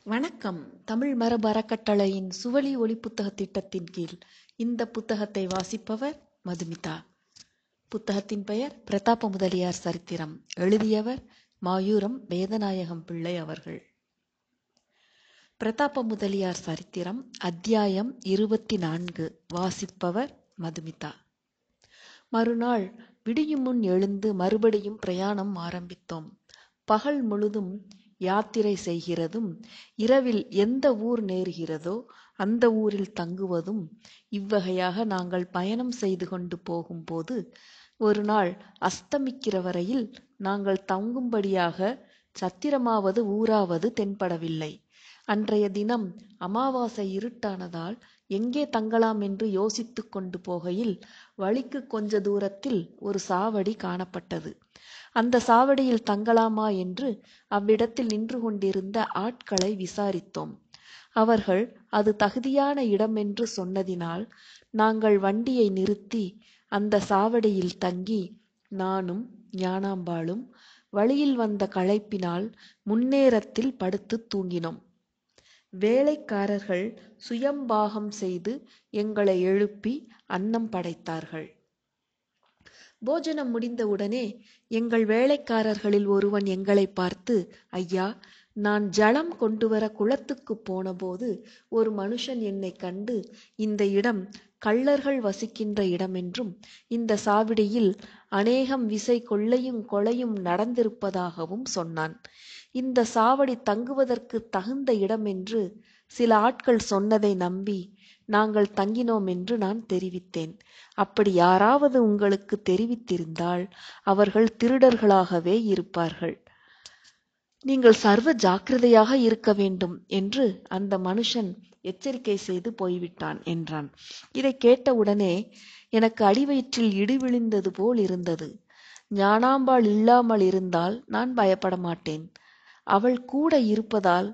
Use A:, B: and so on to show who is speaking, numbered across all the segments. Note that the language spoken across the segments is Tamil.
A: வணக்கம் தமிழ் மரபு அறக்கட்டளையின் சுவழி ஒளி புத்தக திட்டத்தின் கீழ் இந்த புத்தகத்தை வாசிப்பவர் மதுமிதா புத்தகத்தின் பெயர் பிரதாப முதலியார் சரித்திரம் எழுதியவர் மாயூரம் வேதநாயகம் பிள்ளை அவர்கள் பிரதாப முதலியார் சரித்திரம் அத்தியாயம் இருபத்தி நான்கு வாசிப்பவர் மதுமிதா மறுநாள் விடியும் முன் எழுந்து மறுபடியும் பிரயாணம் ஆரம்பித்தோம் பகல் முழுதும் யாத்திரை செய்கிறதும் இரவில் எந்த ஊர் நேருகிறதோ அந்த ஊரில் தங்குவதும் இவ்வகையாக நாங்கள் பயணம் செய்து கொண்டு போகும்போது ஒரு நாள் அஸ்தமிக்கிற வரையில் நாங்கள் தங்கும்படியாக சத்திரமாவது ஊராவது தென்படவில்லை அன்றைய தினம் அமாவாசை இருட்டானதால் எங்கே தங்கலாம் என்று யோசித்துக் கொண்டு போகையில் வழிக்கு கொஞ்ச தூரத்தில் ஒரு சாவடி காணப்பட்டது அந்த சாவடியில் தங்கலாமா என்று அவ்விடத்தில் நின்று கொண்டிருந்த ஆட்களை விசாரித்தோம் அவர்கள் அது தகுதியான இடம் என்று சொன்னதினால் நாங்கள் வண்டியை நிறுத்தி அந்த சாவடியில் தங்கி நானும் ஞானாம்பாளும் வழியில் வந்த களைப்பினால் முன்னேரத்தில் படுத்து தூங்கினோம் வேலைக்காரர்கள் சுயம்பாகம் செய்து எங்களை எழுப்பி அன்னம் படைத்தார்கள் போஜனம் முடிந்தவுடனே எங்கள் வேலைக்காரர்களில் ஒருவன் எங்களை பார்த்து ஐயா நான் ஜலம் கொண்டு வர குளத்துக்கு போனபோது ஒரு மனுஷன் என்னை கண்டு இந்த இடம் கள்ளர்கள் வசிக்கின்ற இடமென்றும் இந்த சாவிடியில் அநேகம் விசை கொள்ளையும் கொலையும் நடந்திருப்பதாகவும் சொன்னான் இந்த சாவடி தங்குவதற்கு தகுந்த இடம் என்று சில ஆட்கள் சொன்னதை நம்பி நாங்கள் தங்கினோம் என்று நான் தெரிவித்தேன் அப்படி யாராவது உங்களுக்கு தெரிவித்திருந்தால் அவர்கள் திருடர்களாகவே இருப்பார்கள் நீங்கள் சர்வ ஜாக்கிரதையாக இருக்க வேண்டும் என்று அந்த மனுஷன் எச்சரிக்கை செய்து போய்விட்டான் என்றான் இதை கேட்டவுடனே எனக்கு அடிவயிற்றில் இடி விழுந்தது போல் இருந்தது ஞானாம்பாள் இல்லாமல் இருந்தால் நான் பயப்பட மாட்டேன் அவள் கூட இருப்பதால்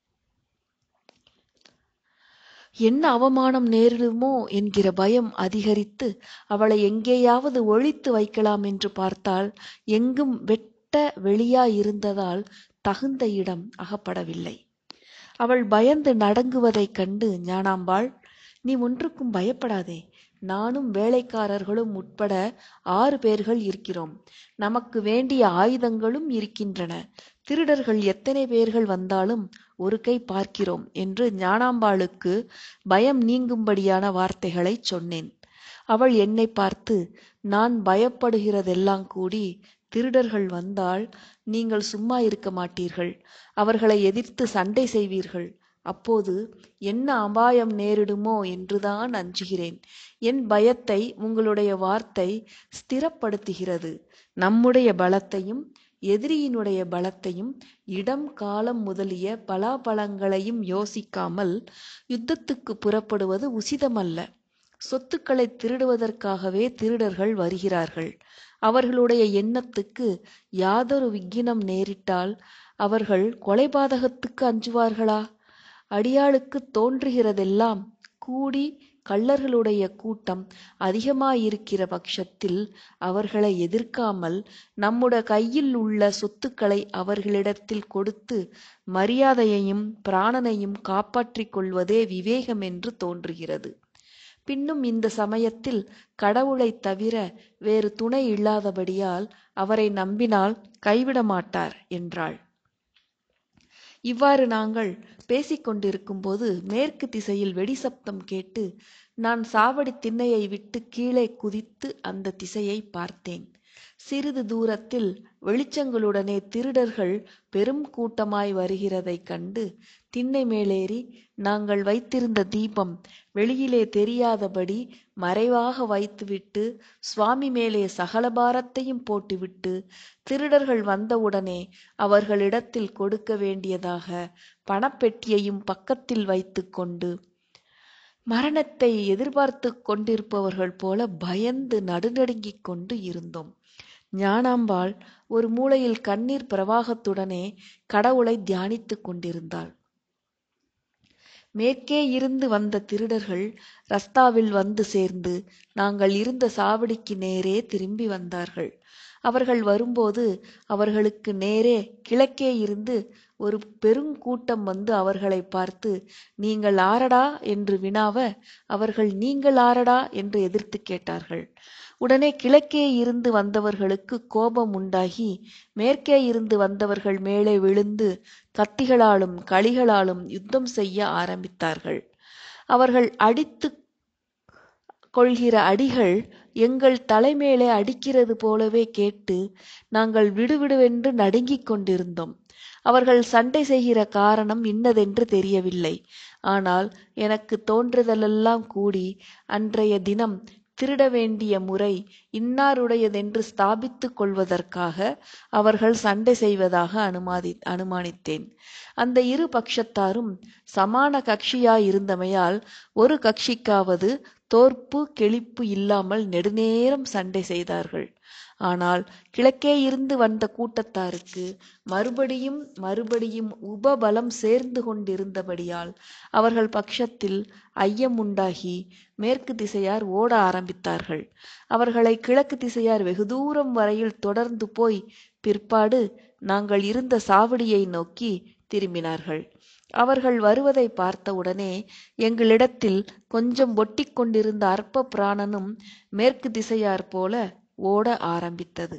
A: என்ன அவமானம் நேரிடுமோ என்கிற பயம் அதிகரித்து அவளை எங்கேயாவது ஒழித்து வைக்கலாம் என்று பார்த்தால் எங்கும் வெட்ட வெளியாயிருந்ததால் தகுந்த இடம் அகப்படவில்லை அவள் பயந்து நடங்குவதைக் கண்டு ஞானாம்பாள் நீ ஒன்றுக்கும் பயப்படாதே நானும் வேலைக்காரர்களும் உட்பட ஆறு பேர்கள் இருக்கிறோம் நமக்கு வேண்டிய ஆயுதங்களும் இருக்கின்றன திருடர்கள் எத்தனை பேர்கள் வந்தாலும் ஒரு கை பார்க்கிறோம் என்று ஞானாம்பாளுக்கு பயம் நீங்கும்படியான வார்த்தைகளை சொன்னேன் அவள் என்னை பார்த்து நான் பயப்படுகிறதெல்லாம் கூடி திருடர்கள் வந்தால் நீங்கள் சும்மா இருக்க மாட்டீர்கள் அவர்களை எதிர்த்து சண்டை செய்வீர்கள் அப்போது என்ன அபாயம் நேரிடுமோ என்றுதான் அஞ்சுகிறேன் என் பயத்தை உங்களுடைய வார்த்தை ஸ்திரப்படுத்துகிறது நம்முடைய பலத்தையும் எதிரியினுடைய பலத்தையும் இடம் காலம் முதலிய பலாபலங்களையும் யோசிக்காமல் யுத்தத்துக்கு புறப்படுவது உசிதமல்ல சொத்துக்களை திருடுவதற்காகவே திருடர்கள் வருகிறார்கள் அவர்களுடைய எண்ணத்துக்கு யாதொரு விக்கினம் நேரிட்டால் அவர்கள் கொலைபாதகத்துக்கு அஞ்சுவார்களா அடியாளுக்கு தோன்றுகிறதெல்லாம் கூடி கள்ளர்களுடைய கூட்டம் அதிகமாயிருக்கிற பட்சத்தில் அவர்களை எதிர்க்காமல் நம்முடைய கையில் உள்ள சொத்துக்களை அவர்களிடத்தில் கொடுத்து மரியாதையையும் பிராணனையும் காப்பாற்றிக் கொள்வதே விவேகம் என்று தோன்றுகிறது பின்னும் இந்த சமயத்தில் கடவுளைத் தவிர வேறு துணை இல்லாதபடியால் அவரை நம்பினால் கைவிட மாட்டார் என்றாள் இவ்வாறு நாங்கள் பேசிக்கொண்டிருக்கும்போது மேற்கு திசையில் வெடி சப்தம் கேட்டு நான் சாவடி திண்ணையை விட்டு கீழே குதித்து அந்த திசையை பார்த்தேன் சிறிது தூரத்தில் வெளிச்சங்களுடனே திருடர்கள் பெரும் கூட்டமாய் வருகிறதைக் கண்டு திண்ணை மேலேறி நாங்கள் வைத்திருந்த தீபம் வெளியிலே தெரியாதபடி மறைவாக வைத்துவிட்டு சுவாமி மேலே சகல பாரத்தையும் போட்டுவிட்டு திருடர்கள் வந்தவுடனே அவர்களிடத்தில் கொடுக்க வேண்டியதாக பணப்பெட்டியையும் பக்கத்தில் வைத்துக்கொண்டு மரணத்தை எதிர்பார்த்து கொண்டிருப்பவர்கள் போல பயந்து நடுநடுங்கிக் கொண்டு இருந்தோம் ஞானாம்பாள் ஒரு மூலையில் கண்ணீர் பிரவாகத்துடனே கடவுளை தியானித்துக் கொண்டிருந்தாள் மேற்கே இருந்து வந்த திருடர்கள் ரஸ்தாவில் வந்து சேர்ந்து நாங்கள் இருந்த சாவடிக்கு நேரே திரும்பி வந்தார்கள் அவர்கள் வரும்போது அவர்களுக்கு நேரே கிழக்கே இருந்து ஒரு பெருங்கூட்டம் வந்து அவர்களை பார்த்து நீங்கள் ஆரடா என்று வினாவ அவர்கள் நீங்கள் ஆரடா என்று எதிர்த்து கேட்டார்கள் உடனே கிழக்கே இருந்து வந்தவர்களுக்கு கோபம் உண்டாகி மேற்கே இருந்து வந்தவர்கள் மேலே விழுந்து கத்திகளாலும் களிகளாலும் யுத்தம் செய்ய ஆரம்பித்தார்கள் அவர்கள் அடித்து கொள்கிற அடிகள் எங்கள் தலைமேலே அடிக்கிறது போலவே கேட்டு நாங்கள் விடுவிடுவென்று நடுங்கிக் கொண்டிருந்தோம் அவர்கள் சண்டை செய்கிற காரணம் இன்னதென்று தெரியவில்லை ஆனால் எனக்கு தோன்றுதலெல்லாம் கூடி அன்றைய தினம் திருட வேண்டிய முறை இன்னாருடையதென்று ஸ்தாபித்துக் கொள்வதற்காக அவர்கள் சண்டை செய்வதாக அனுமாதி அனுமானித்தேன் அந்த இரு பட்சத்தாரும் சமான கட்சியாயிருந்தமையால் ஒரு கட்சிக்காவது தோற்பு கெளிப்பு இல்லாமல் நெடுநேரம் சண்டை செய்தார்கள் ஆனால் கிழக்கே இருந்து வந்த கூட்டத்தாருக்கு மறுபடியும் மறுபடியும் உபபலம் சேர்ந்து கொண்டிருந்தபடியால் அவர்கள் பட்சத்தில் ஐயம் உண்டாகி மேற்கு திசையார் ஓட ஆரம்பித்தார்கள் அவர்களை கிழக்கு திசையார் வெகு தூரம் வரையில் தொடர்ந்து போய் பிற்பாடு நாங்கள் இருந்த சாவடியை நோக்கி திரும்பினார்கள் அவர்கள் வருவதை பார்த்தவுடனே எங்களிடத்தில் கொஞ்சம் ஒட்டிக் கொண்டிருந்த அற்ப பிராணனும் மேற்கு திசையார் போல ஓட ஆரம்பித்தது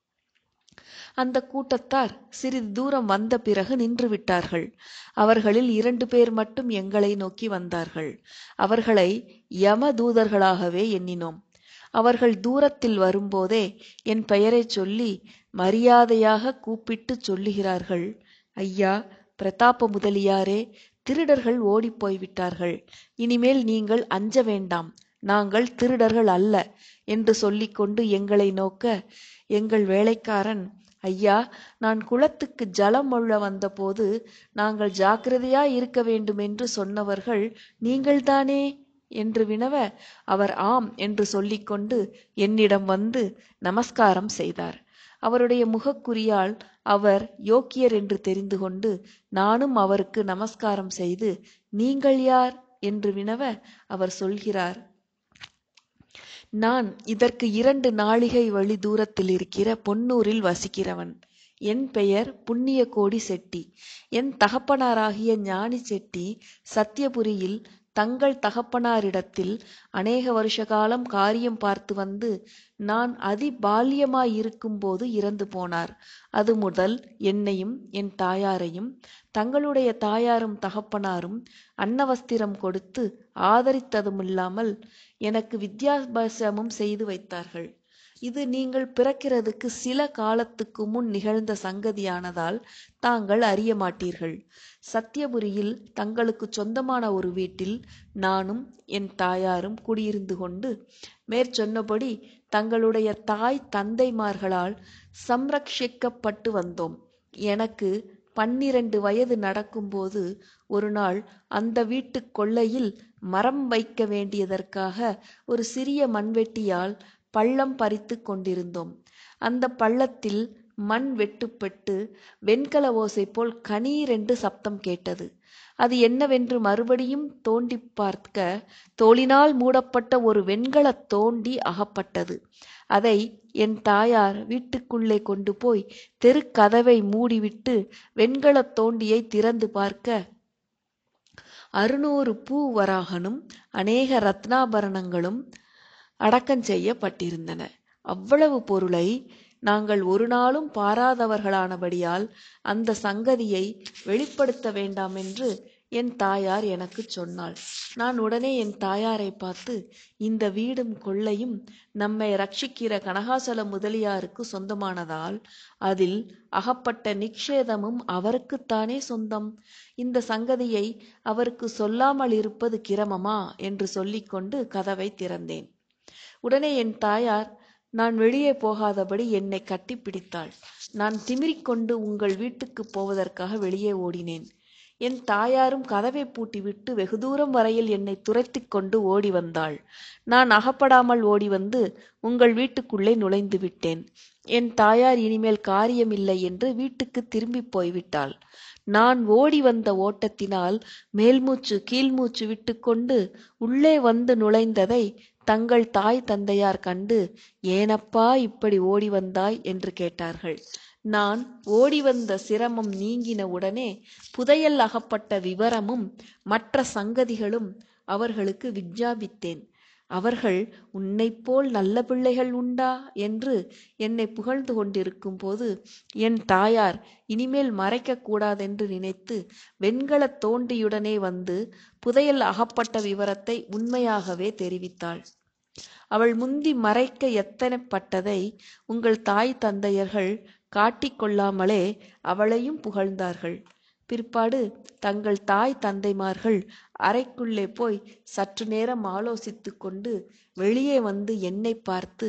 A: அந்த கூட்டத்தார் சிறிது தூரம் வந்த பிறகு நின்று விட்டார்கள் அவர்களில் இரண்டு பேர் மட்டும் எங்களை நோக்கி வந்தார்கள் அவர்களை யம தூதர்களாகவே எண்ணினோம் அவர்கள் தூரத்தில் வரும்போதே என் பெயரைச் சொல்லி மரியாதையாக கூப்பிட்டு சொல்லுகிறார்கள் ஐயா பிரதாப முதலியாரே திருடர்கள் ஓடிப்போய் விட்டார்கள் இனிமேல் நீங்கள் அஞ்ச வேண்டாம் நாங்கள் திருடர்கள் அல்ல என்று சொல்லிக்கொண்டு எங்களை நோக்க எங்கள் வேலைக்காரன் ஐயா நான் குளத்துக்கு ஜலம் மொள்ள வந்தபோது நாங்கள் ஜாக்கிரதையா இருக்க வேண்டுமென்று சொன்னவர்கள் நீங்கள்தானே என்று வினவ அவர் ஆம் என்று சொல்லிக்கொண்டு என்னிடம் வந்து நமஸ்காரம் செய்தார் அவருடைய முகக்குறியால் அவர் யோக்கியர் என்று தெரிந்து கொண்டு நானும் அவருக்கு நமஸ்காரம் செய்து நீங்கள் யார் என்று வினவ அவர் சொல்கிறார் நான் இதற்கு இரண்டு நாழிகை வழி தூரத்தில் இருக்கிற பொன்னூரில் வசிக்கிறவன் என் பெயர் புண்ணிய கோடி செட்டி என் தகப்பனாராகிய ஞானி செட்டி சத்தியபுரியில் தங்கள் தகப்பனாரிடத்தில் அநேக வருஷ காலம் காரியம் பார்த்து வந்து நான் அதி பால்யமாயிருக்கும்போது இறந்து போனார் அது முதல் என்னையும் என் தாயாரையும் தங்களுடைய தாயாரும் தகப்பனாரும் அன்னவஸ்திரம் கொடுத்து ஆதரித்ததுமில்லாமல் எனக்கு வித்யாபாசமும் செய்து வைத்தார்கள் இது நீங்கள் பிறக்கிறதுக்கு சில காலத்துக்கு முன் நிகழ்ந்த சங்கதியானதால் தாங்கள் அறிய மாட்டீர்கள் சத்தியபுரியில் தங்களுக்கு சொந்தமான ஒரு வீட்டில் நானும் என் தாயாரும் குடியிருந்து கொண்டு மேற்சொன்னபடி தங்களுடைய தாய் தந்தைமார்களால் சம்ரட்சிக்கப்பட்டு வந்தோம் எனக்கு பன்னிரண்டு வயது நடக்கும்போது ஒரு நாள் அந்த வீட்டு கொல்லையில் மரம் வைக்க வேண்டியதற்காக ஒரு சிறிய மண்வெட்டியால் பள்ளம் பறித்து கொண்டிருந்தோம் அந்த பள்ளத்தில் மண் வெட்டுப்பட்டு வெண்கல ஓசை போல் கணீரென்று சப்தம் கேட்டது அது என்னவென்று மறுபடியும் தோண்டி பார்க்க தோளினால் மூடப்பட்ட ஒரு வெண்கல தோண்டி அகப்பட்டது அதை என் தாயார் வீட்டுக்குள்ளே கொண்டு போய் தெருக்கதவை மூடிவிட்டு வெண்கல தோண்டியை திறந்து பார்க்க அறுநூறு பூ வராகனும் அநேக ரத்னாபரணங்களும் அடக்கம் செய்யப்பட்டிருந்தன அவ்வளவு பொருளை நாங்கள் ஒரு நாளும் பாராதவர்களானபடியால் அந்த சங்கதியை வெளிப்படுத்த வேண்டாம் என்று என் தாயார் எனக்கு சொன்னாள் நான் உடனே என் தாயாரை பார்த்து இந்த வீடும் கொள்ளையும் நம்மை ரட்சிக்கிற கனகாசல முதலியாருக்கு சொந்தமானதால் அதில் அகப்பட்ட நிக்ஷேதமும் அவருக்குத்தானே சொந்தம் இந்த சங்கதியை அவருக்கு சொல்லாமல் இருப்பது கிரமமா என்று சொல்லிக்கொண்டு கதவை திறந்தேன் உடனே என் தாயார் நான் வெளியே போகாதபடி என்னை கட்டிப்பிடித்தாள் நான் திமிரிக்கொண்டு உங்கள் வீட்டுக்கு போவதற்காக வெளியே ஓடினேன் என் தாயாரும் கதவை பூட்டிவிட்டு வெகு தூரம் வரையில் என்னை துரத்திக் கொண்டு ஓடி வந்தாள் நான் அகப்படாமல் ஓடி வந்து உங்கள் வீட்டுக்குள்ளே நுழைந்து விட்டேன் என் தாயார் இனிமேல் காரியமில்லை என்று வீட்டுக்கு திரும்பி போய்விட்டாள் நான் ஓடி வந்த ஓட்டத்தினால் மேல்மூச்சு கீழ்மூச்சு விட்டுக்கொண்டு உள்ளே வந்து நுழைந்ததை தங்கள் தாய் தந்தையார் கண்டு ஏனப்பா இப்படி ஓடி வந்தாய் என்று கேட்டார்கள் நான் ஓடி வந்த சிரமம் நீங்கின உடனே புதையல் அகப்பட்ட விவரமும் மற்ற சங்கதிகளும் அவர்களுக்கு விஞ்ஞாபித்தேன் அவர்கள் உன்னைப் போல் நல்ல பிள்ளைகள் உண்டா என்று என்னை புகழ்ந்து கொண்டிருக்கும் போது என் தாயார் இனிமேல் மறைக்கக் கூடாதென்று நினைத்து வெண்கலத் தோண்டியுடனே வந்து புதையல் அகப்பட்ட விவரத்தை உண்மையாகவே தெரிவித்தாள் அவள் முந்தி மறைக்க எத்தனைப்பட்டதை உங்கள் தாய் தந்தையர்கள் காட்டிக் கொள்ளாமலே அவளையும் புகழ்ந்தார்கள் பிற்பாடு தங்கள் தாய் தந்தைமார்கள் அறைக்குள்ளே போய் சற்று நேரம் ஆலோசித்துக் கொண்டு வெளியே வந்து என்னை பார்த்து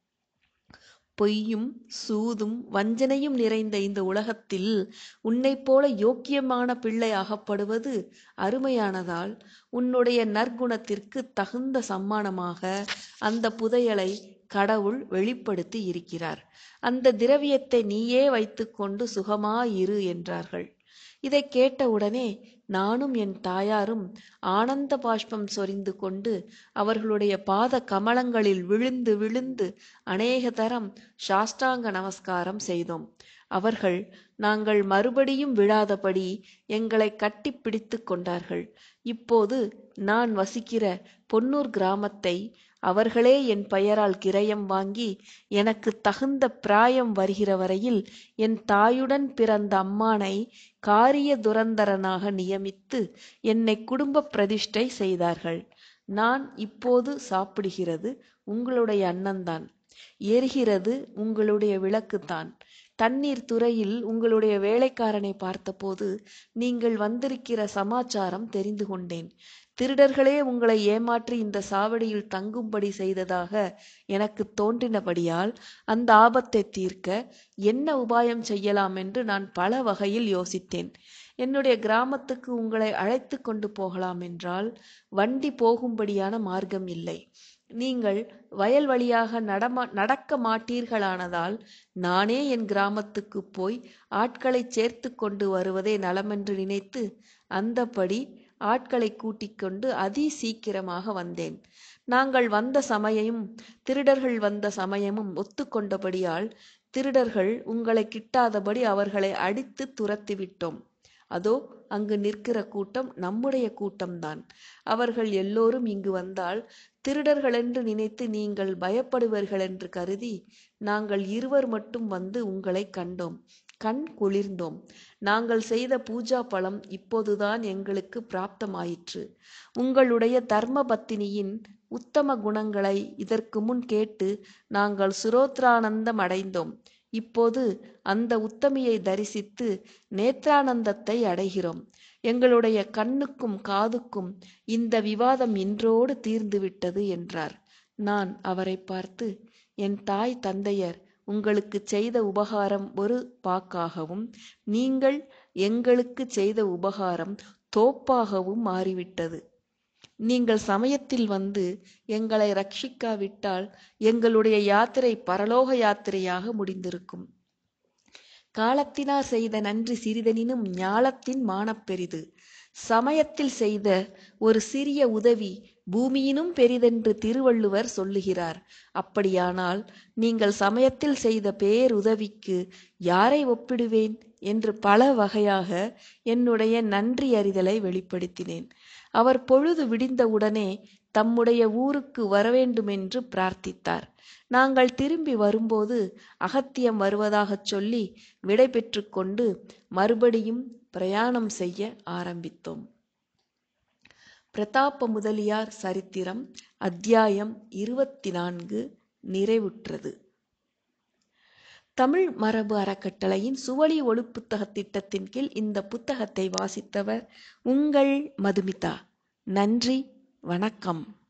A: பொய்யும் சூதும் வஞ்சனையும் நிறைந்த இந்த உலகத்தில் உன்னைப் போல யோக்கியமான பிள்ளை அகப்படுவது அருமையானதால் உன்னுடைய நற்குணத்திற்கு தகுந்த சம்மானமாக அந்த புதையலை கடவுள் வெளிப்படுத்தி இருக்கிறார் அந்த திரவியத்தை நீயே வைத்துக்கொண்டு சுகமாயிரு என்றார்கள் இதை கேட்டவுடனே நானும் என் தாயாரும் ஆனந்த பாஷ்பம் சொரிந்து கொண்டு அவர்களுடைய பாத கமலங்களில் விழுந்து விழுந்து அநேக தரம் சாஷ்டாங்க நமஸ்காரம் செய்தோம் அவர்கள் நாங்கள் மறுபடியும் விழாதபடி எங்களை கட்டி பிடித்து கொண்டார்கள் இப்போது நான் வசிக்கிற பொன்னூர் கிராமத்தை அவர்களே என் பெயரால் கிரயம் வாங்கி எனக்கு தகுந்த பிராயம் வருகிற வரையில் என் தாயுடன் பிறந்த அம்மானை காரிய துரந்தரனாக நியமித்து என்னை குடும்ப பிரதிஷ்டை செய்தார்கள் நான் இப்போது சாப்பிடுகிறது உங்களுடைய அன்னம்தான் எரிகிறது உங்களுடைய விளக்குத்தான் தண்ணீர் துறையில் உங்களுடைய வேலைக்காரனை பார்த்தபோது நீங்கள் வந்திருக்கிற சமாச்சாரம் தெரிந்து கொண்டேன் திருடர்களே உங்களை ஏமாற்றி இந்த சாவடியில் தங்கும்படி செய்ததாக எனக்கு தோன்றினபடியால் அந்த ஆபத்தை தீர்க்க என்ன உபாயம் செய்யலாம் என்று நான் பல வகையில் யோசித்தேன் என்னுடைய கிராமத்துக்கு உங்களை அழைத்து கொண்டு போகலாம் என்றால் வண்டி போகும்படியான மார்க்கம் இல்லை நீங்கள் வயல் வழியாக நடமா நடக்க மாட்டீர்களானதால் நானே என் கிராமத்துக்கு போய் ஆட்களை சேர்த்து கொண்டு வருவதே நலமென்று நினைத்து அந்தப்படி ஆட்களை கூட்டிக் கொண்டு அதி சீக்கிரமாக வந்தேன் நாங்கள் வந்த சமயமும் திருடர்கள் வந்த சமயமும் ஒத்துக்கொண்டபடியால் திருடர்கள் உங்களை கிட்டாதபடி அவர்களை அடித்து துரத்திவிட்டோம் அதோ அங்கு நிற்கிற கூட்டம் நம்முடைய கூட்டம்தான் அவர்கள் எல்லோரும் இங்கு வந்தால் திருடர்களென்று நினைத்து நீங்கள் பயப்படுவீர்கள் என்று கருதி நாங்கள் இருவர் மட்டும் வந்து உங்களை கண்டோம் கண் குளிர்ந்தோம் நாங்கள் செய்த பூஜா பலம் இப்போதுதான் எங்களுக்கு பிராப்தமாயிற்று உங்களுடைய தர்ம பத்தினியின் உத்தம குணங்களை இதற்கு முன் கேட்டு நாங்கள் சுரோத்ரானந்தம் அடைந்தோம் இப்போது அந்த உத்தமியை தரிசித்து நேத்ரானந்தத்தை அடைகிறோம் எங்களுடைய கண்ணுக்கும் காதுக்கும் இந்த விவாதம் இன்றோடு தீர்ந்துவிட்டது என்றார் நான் அவரை பார்த்து என் தாய் தந்தையர் உங்களுக்கு செய்த உபகாரம் ஒரு பாக்காகவும் நீங்கள் எங்களுக்கு செய்த உபகாரம் தோப்பாகவும் மாறிவிட்டது நீங்கள் சமயத்தில் வந்து எங்களை ரட்சிக்காவிட்டால் எங்களுடைய யாத்திரை பரலோக யாத்திரையாக முடிந்திருக்கும் காலத்தினார் செய்த நன்றி சிறிதெனினும் ஞாலத்தின் மானப்பெரிது சமயத்தில் செய்த ஒரு சிறிய உதவி பூமியினும் பெரிதென்று திருவள்ளுவர் சொல்லுகிறார் அப்படியானால் நீங்கள் சமயத்தில் செய்த பேருதவிக்கு யாரை ஒப்பிடுவேன் என்று பல வகையாக என்னுடைய நன்றி அறிதலை வெளிப்படுத்தினேன் அவர் பொழுது விடிந்தவுடனே தம்முடைய ஊருக்கு வரவேண்டுமென்று பிரார்த்தித்தார் நாங்கள் திரும்பி வரும்போது அகத்தியம் வருவதாகச் சொல்லி விடை கொண்டு மறுபடியும் பிரயாணம் செய்ய ஆரம்பித்தோம் பிரதாப முதலியார் சரித்திரம் அத்தியாயம் இருபத்தி நான்கு நிறைவுற்றது தமிழ் மரபு அறக்கட்டளையின் சுவழி ஒளி புத்தக திட்டத்தின் கீழ் இந்த புத்தகத்தை வாசித்தவர் உங்கள் மதுமிதா நன்றி வணக்கம்